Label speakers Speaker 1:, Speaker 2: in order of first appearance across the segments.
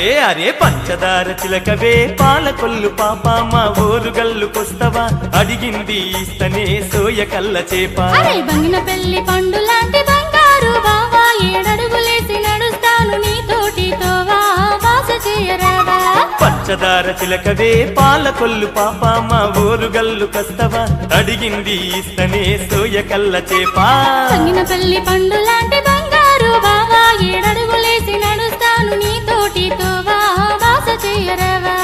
Speaker 1: అరే అరే పంచదార చిలకవే పాలకొల్లు పాప మా ఊరుగల్లుకొస్తవా అడిగింది ఇస్తనే సోయ కల్ల చేప
Speaker 2: అరే బంగిన పెళ్లి పండు లాంటి బంగారు బావా ఏడడుగులేసి నడుస్తాను నీతోటి తోవా వాస చేయరావా
Speaker 1: పంచదార చిలకవే పాలకొల్లు పాప మా ఊరుగల్లుకొస్తవా అడిగింది ఇస్తనే సోయ కల్ల చేప
Speaker 2: బంగిన పెళ్లి పండు లాంటి బంగారు బావా ఏడడుగులేసి నడుస్తాను నీతోటి తోవా వాస చేయరావా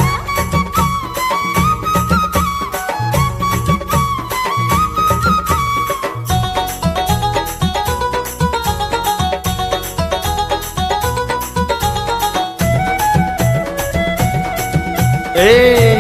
Speaker 1: ఏ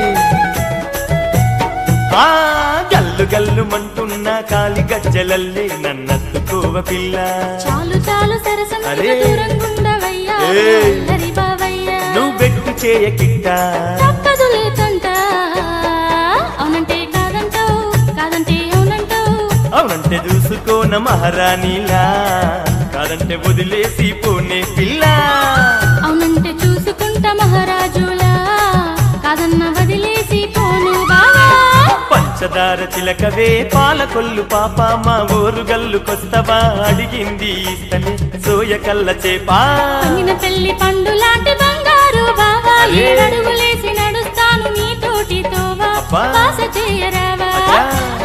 Speaker 1: ఆ గల్లు గల్లు మంటున్న కాలి గజ్జలల్లే నన్నత్తుకోవ పిల్ల
Speaker 2: చాలు చాలు సరసం
Speaker 1: అరే.
Speaker 2: దూరంగుండవయ్యా
Speaker 1: ఏయ్.
Speaker 2: అల్లరి బావయ్యా
Speaker 1: నువ్వు బెట్టు చేయకిట్ట
Speaker 2: తప్పదు లేదంట అవునంటే కాదంటావు కాదంటే అవునంటావు
Speaker 1: అవునంటే చూసుకోన మహారాణిలా కాదంటే వదిలేసి పోనే పిల్ల
Speaker 2: అవునంటే చూసుకుంటా మహారాజులా కాదన్న వదిలేసి పోను బావా
Speaker 1: పంచదార చిలకవే పాలకొల్లు పాప మా ఊరు గల్లుకొస్తవా అడిగింది ఇస్తని సోయ కల్ల చేపా
Speaker 2: పంగిన పెళ్లి పండు లాంటి బంగారు బావా
Speaker 1: అరే.
Speaker 2: ఏడడుగులేసి నడుస్తాను నీతోటి తోవా
Speaker 1: అబ్బా.
Speaker 2: వాస చేయరావా
Speaker 1: అచ్చా.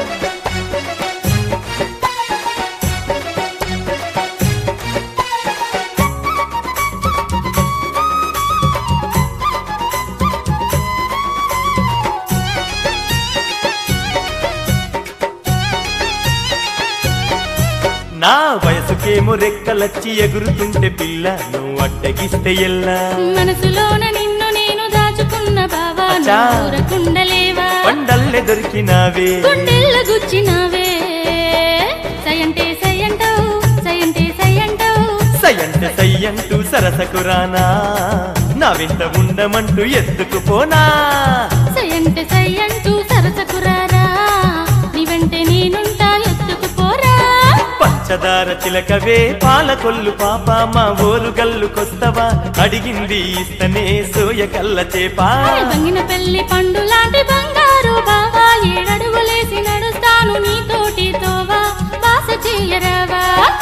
Speaker 1: నా వయసుకేమో రెక్కలచ్చి ఎగురుతుంటే పిల్ల నువ్వు అడ్డగిస్తే ఎల్లా
Speaker 2: మనసులోన నిన్ను నేను దాచుకున్న బావా
Speaker 1: అచ్చా.
Speaker 2: కుండలేవా
Speaker 1: పండల్లే దొరికినావే
Speaker 2: గుండెల్ల గుచ్చినవే సయంటే సయంటావు సయంటే సయంటావు
Speaker 1: సయ్యంట సయ్యంటూ సరసకు రానా నా వెంట ఉండమంటూ ఎత్తుకుపోనా
Speaker 2: సయంటే సయంటూ సరసకురారా నీ వెంటే నేనుంటా ఎత్తుకుపోరా
Speaker 1: పంచదార చిలకవే పాలకొల్లు పాప మా ఊరు గల్లుకొస్తవా అడిగింది ఇస్తనే సోయ కల్ల చేపా
Speaker 2: అరే బంగిన పెళ్లి పండు లాంటి బంగారు బావా ఏడడుగులేసి నడుస్తాను నీతోటి తోవా వాస చేయరావా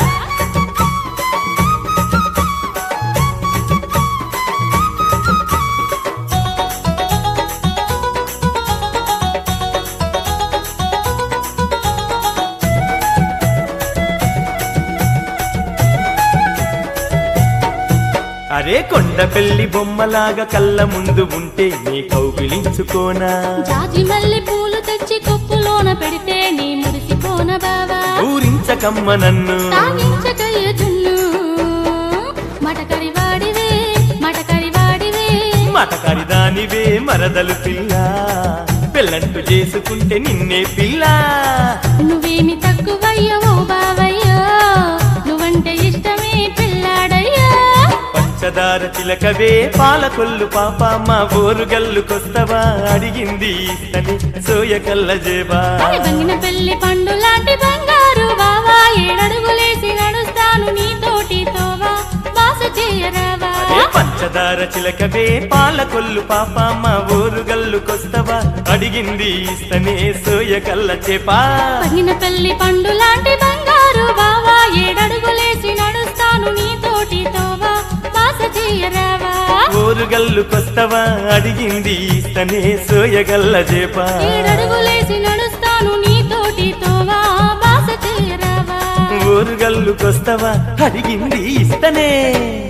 Speaker 1: అరే కొండ పెళ్లి బొమ్మలాగా కళ్ళ ముందు ఉంటే నీ కౌగిలించుకోనా
Speaker 2: జాజి మల్లె పూలు తెచ్చి కొప్పులోన పెడితే నీ మురిసిపోన బావా
Speaker 1: ఊరించకమ్మ నన్ను
Speaker 2: తాగించకయ్య జున్ను మటకరి వాడివే మటకరి వాడివే
Speaker 1: మటకారి దానివే మరదలు పిల్ల పెళ్ళంటూ చేసుకుంటే నిన్నే పిల్ల
Speaker 2: నువ్వేమి తక్కువయ్యవో బావయ్యో నువ్వంటే ఇష్టమే పిల్లాడయ్యా
Speaker 1: పంచదార చిలకవే పాలకొల్లు పాప మా ఊరు గల్లుకొస్తవా అడిగింది ఇస్తని సోయ కల్ల జేబా
Speaker 2: అరే బంగిన పెళ్లి పండు లాంటి బంగారు బావా ఏడడుగులేసి నడుస్తాను నీతోటి తోవా వాస చేయరావా
Speaker 1: అదే పంచదార చిలకవే పాలకొల్లు పాప మా ఊరు గల్లుకొస్తవా అడిగింది ఇస్తనే సోయ కల్ల చేపా
Speaker 2: బంగిన పెళ్లి పండు లాంటి బంగారు బావా ఏడడుగులేసి నడుస్తాను నీతోటి తోవా వాస చేయరావా
Speaker 1: ఊరు గల్లుకొస్తవా అడిగింది ఇస్తనే సోయ గల్ల చేపా
Speaker 2: ఏడడుగులేసి నడుస్తాను నీతోటి తోవా వాస చేయరావా
Speaker 1: ఊరు గల్లుకొస్తవా అడిగింది ఇస్తనే